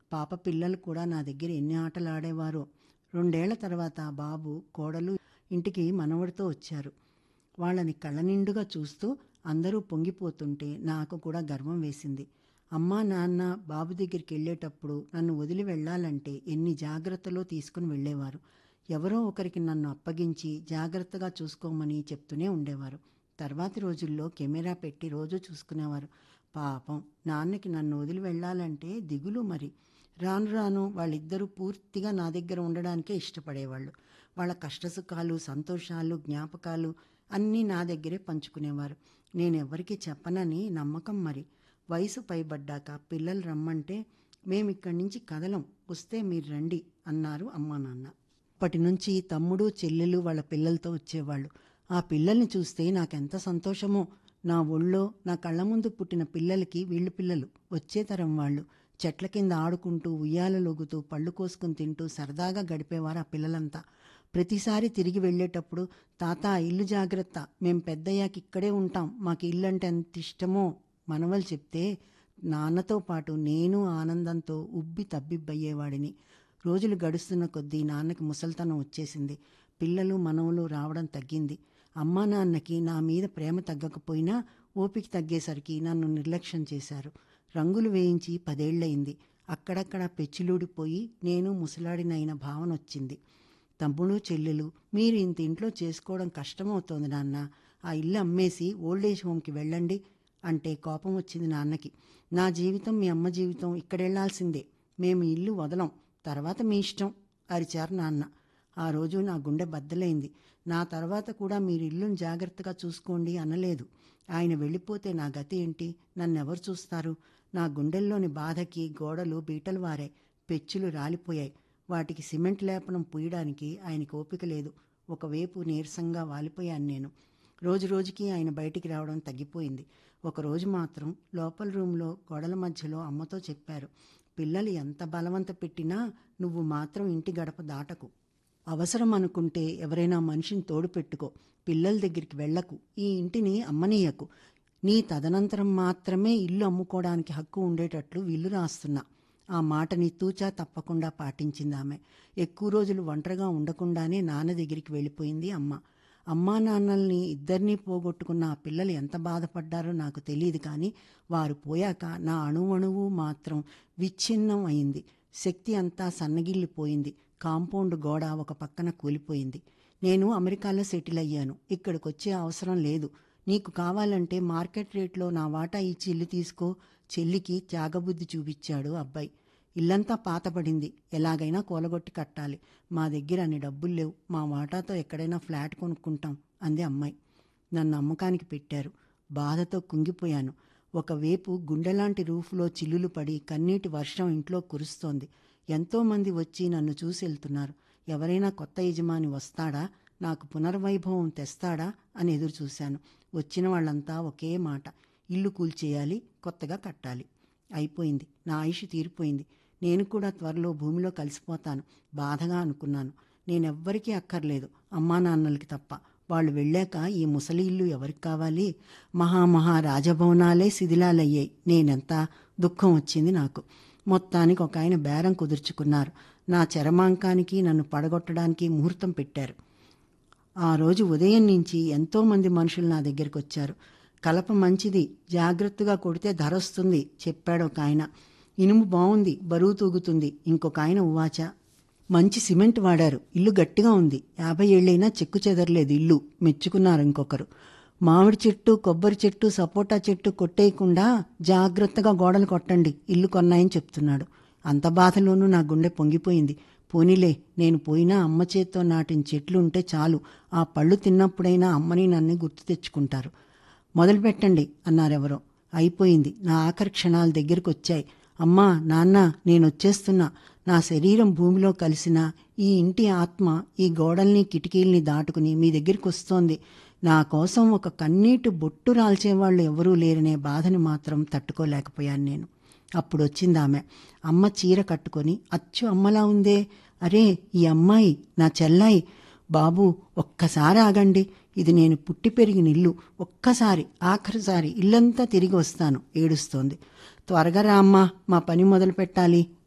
పాప పిల్లలు కూడా నా దగ్గర ఎన్ని ఆటలు ఆడేవారో రెండేళ్ల తర్వాత బాబు కోడలు ఇంటికి మనవడితో వచ్చారు వాళ్ళని కళ్ళ నిండుగా చూస్తూ అందరూ పొంగిపోతుంటే నాకు కూడా గర్వం వేసింది అమ్మా నాన్న బాబు దగ్గరికి వెళ్ళేటప్పుడు నన్ను వదిలి వెళ్ళాలంటే ఎన్ని జాగ్రత్తలో తీసుకుని వెళ్ళేవారు ఎవరో ఒకరికి నన్ను అప్పగించి జాగ్రత్తగా చూసుకోమని చెప్తూనే ఉండేవారు తర్వాతి రోజుల్లో కెమెరా పెట్టి రోజు చూసుకునేవారు పాపం నాన్నకి నన్ను వదిలి వెళ్ళాలంటే దిగులు మరి రాను రాను వాళ్ళిద్దరూ పూర్తిగా నా దగ్గర ఉండడానికే ఇష్టపడేవాళ్ళు వాళ్ళ కష్టసుఖాలు సంతోషాలు జ్ఞాపకాలు అన్నీ నా దగ్గరే పంచుకునేవారు నేను ఎవరికీ చెప్పనని నమ్మకం మరి వయసు పైబడ్డాక పిల్లలు రమ్మంటే మేము ఇక్కడి నుంచి కదలం వస్తే మీరు రండి అన్నారు అమ్మా నాన్న అప్పటి నుంచి తమ్ముడు చెల్లెలు వాళ్ళ పిల్లలతో వచ్చేవాళ్ళు ఆ పిల్లల్ని చూస్తే నాకెంత సంతోషమో నా ఒళ్ళో నా కళ్ళ ముందు పుట్టిన పిల్లలకి వీళ్ళు పిల్లలు వచ్చే తరం వాళ్ళు చెట్ల కింద ఆడుకుంటూ ఉయ్యాలలోగుతూ పళ్ళు కోసుకుని తింటూ సరదాగా గడిపేవారు ఆ పిల్లలంతా ప్రతిసారి తిరిగి వెళ్ళేటప్పుడు తాత ఇల్లు జాగ్రత్త మేం పెద్దయ్యాక ఇక్కడే ఉంటాం మాకు ఇల్లు అంటే ఎంత ఇష్టమో మనవలు చెప్తే నాన్నతో పాటు నేను ఆనందంతో ఉబ్బి తబ్బిబ్బయ్యేవాడిని రోజులు గడుస్తున్న కొద్దీ నాన్నకి ముసల్తనం వచ్చేసింది పిల్లలు మనవలు రావడం తగ్గింది అమ్మా నాన్నకి నా మీద ప్రేమ తగ్గకపోయినా ఓపిక తగ్గేసరికి నన్ను నిర్లక్ష్యం చేశారు రంగులు వేయించి పదేళ్లయింది అక్కడక్కడ పెచ్చులూడిపోయి నేను ముసలాడినైన భావన వచ్చింది తమ్ముడు చెల్లెలు మీరు ఇంత ఇంట్లో చేసుకోవడం కష్టమవుతోంది నాన్న ఆ ఇల్లు అమ్మేసి ఓల్డేజ్ హోమ్కి వెళ్ళండి అంటే కోపం వచ్చింది నాన్నకి నా జీవితం మీ అమ్మ జీవితం ఇక్కడెళ్లాల్సిందే మేము ఇల్లు వదలం తర్వాత మీ ఇష్టం అరిచారు నాన్న ఆ రోజు నా గుండె బద్దలైంది నా తర్వాత కూడా మీరు ఇల్లును జాగ్రత్తగా చూసుకోండి అనలేదు ఆయన వెళ్ళిపోతే నా గతి ఏంటి నన్నెవరు చూస్తారు నా గుండెల్లోని బాధకి గోడలు బీటలు వారాయి పెచ్చులు రాలిపోయాయి వాటికి సిమెంట్ లేపనం పూయడానికి ఆయనకి ఓపిక లేదు ఒకవైపు నీరసంగా వాలిపోయాను నేను రోజు రోజుకి ఆయన బయటికి రావడం తగ్గిపోయింది ఒకరోజు మాత్రం లోపల రూమ్లో గోడల మధ్యలో అమ్మతో చెప్పారు పిల్లలు ఎంత బలవంత పెట్టినా నువ్వు మాత్రం ఇంటి గడప దాటకు అవసరం అనుకుంటే ఎవరైనా మనిషిని తోడు పెట్టుకో పిల్లల దగ్గరికి వెళ్ళకు ఈ ఇంటిని అమ్మనీయకు నీ తదనంతరం మాత్రమే ఇల్లు అమ్ముకోవడానికి హక్కు ఉండేటట్లు వీళ్ళు రాస్తున్నా ఆ మాటని తూచా తప్పకుండా పాటించింది ఆమె ఎక్కువ రోజులు ఒంటరిగా ఉండకుండానే నాన్న దగ్గరికి వెళ్ళిపోయింది అమ్మ అమ్మా నాన్నల్ని ఇద్దరినీ పోగొట్టుకున్న ఆ పిల్లలు ఎంత బాధపడ్డారో నాకు తెలియదు కానీ వారు పోయాక నా అణువణువు మాత్రం విచ్ఛిన్నం అయింది శక్తి అంతా సన్నగిల్లిపోయింది కాంపౌండ్ గోడ ఒక పక్కన కూలిపోయింది నేను అమెరికాలో సెటిల్ అయ్యాను ఇక్కడికి వచ్చే అవసరం లేదు నీకు కావాలంటే మార్కెట్ రేట్లో నా వాటా ఇచ్చి ఇల్లు తీసుకో చెల్లికి త్యాగబుద్ధి చూపించాడు అబ్బాయి ఇల్లంతా పాతపడింది ఎలాగైనా కూలగొట్టి కట్టాలి మా దగ్గర అన్ని డబ్బులు లేవు మా వాటాతో ఎక్కడైనా ఫ్లాట్ కొనుక్కుంటాం అంది అమ్మాయి నన్ను అమ్మకానికి పెట్టారు బాధతో కుంగిపోయాను ఒకవైపు గుండెలాంటి రూఫ్లో చిల్లులు పడి కన్నీటి వర్షం ఇంట్లో కురుస్తోంది ఎంతోమంది వచ్చి నన్ను చూసి వెళ్తున్నారు ఎవరైనా కొత్త యజమాని వస్తాడా నాకు పునర్వైభవం తెస్తాడా అని ఎదురు చూశాను వచ్చిన వాళ్ళంతా ఒకే మాట ఇల్లు కూల్చేయాలి కొత్తగా కట్టాలి అయిపోయింది నా ఆయుష్ తీరిపోయింది నేను కూడా త్వరలో భూమిలో కలిసిపోతాను బాధగా అనుకున్నాను నేనెవ్వరికీ అక్కర్లేదు అమ్మా నాన్నలకి తప్ప వాళ్ళు వెళ్ళాక ఈ ముసలి ఇల్లు ఎవరికి కావాలి మహామహా రాజభవనాలే శిథిలాలయ్యాయి నేనెంత దుఃఖం వచ్చింది నాకు మొత్తానికి ఒక ఆయన బేరం కుదుర్చుకున్నారు నా చరమాంకానికి నన్ను పడగొట్టడానికి ముహూర్తం పెట్టారు ఆ రోజు ఉదయం నుంచి ఎంతోమంది మనుషులు నా దగ్గరికి వచ్చారు కలప మంచిది జాగ్రత్తగా కొడితే ధర వస్తుంది చెప్పాడు ఒక ఆయన ఇనుము బాగుంది బరువు తూగుతుంది ఇంకొక ఆయన ఉవాచ మంచి సిమెంట్ వాడారు ఇల్లు గట్టిగా ఉంది యాభై ఏళ్ళైనా చెక్కు చెదరలేదు ఇల్లు మెచ్చుకున్నారు ఇంకొకరు మామిడి చెట్టు కొబ్బరి చెట్టు సపోటా చెట్టు కొట్టేయకుండా జాగ్రత్తగా గోడలు కొట్టండి ఇల్లు కొన్నాయని చెప్తున్నాడు అంత బాధలోనూ నా గుండె పొంగిపోయింది పోనీలే నేను పోయినా అమ్మ చేత్తో నాటిన చెట్లు ఉంటే చాలు ఆ పళ్ళు తిన్నప్పుడైనా అమ్మని నన్ను గుర్తు తెచ్చుకుంటారు మొదలు పెట్టండి అన్నారెవరో అయిపోయింది నా ఆఖరి క్షణాల దగ్గరికి వచ్చాయి అమ్మా నాన్న నేను వచ్చేస్తున్నా నా శరీరం భూమిలో కలిసిన ఈ ఇంటి ఆత్మ ఈ గోడల్ని కిటికీల్ని దాటుకుని మీ దగ్గరికి వస్తోంది నా కోసం ఒక కన్నీటి బొట్టు రాల్చేవాళ్ళు ఎవరూ లేరనే బాధని మాత్రం తట్టుకోలేకపోయాను నేను అప్పుడు వచ్చింది ఆమె అమ్మ చీర కట్టుకొని అచ్చు అమ్మలా ఉందే అరే ఈ అమ్మాయి నా చెల్లాయి బాబు ఒక్కసారి ఆగండి ఇది నేను పుట్టి పెరిగిన ఇల్లు ఒక్కసారి ఆఖరిసారి ఇల్లంతా తిరిగి వస్తాను ఏడుస్తోంది త్వరగా రా అమ్మా మా పని మొదలు పెట్టాలి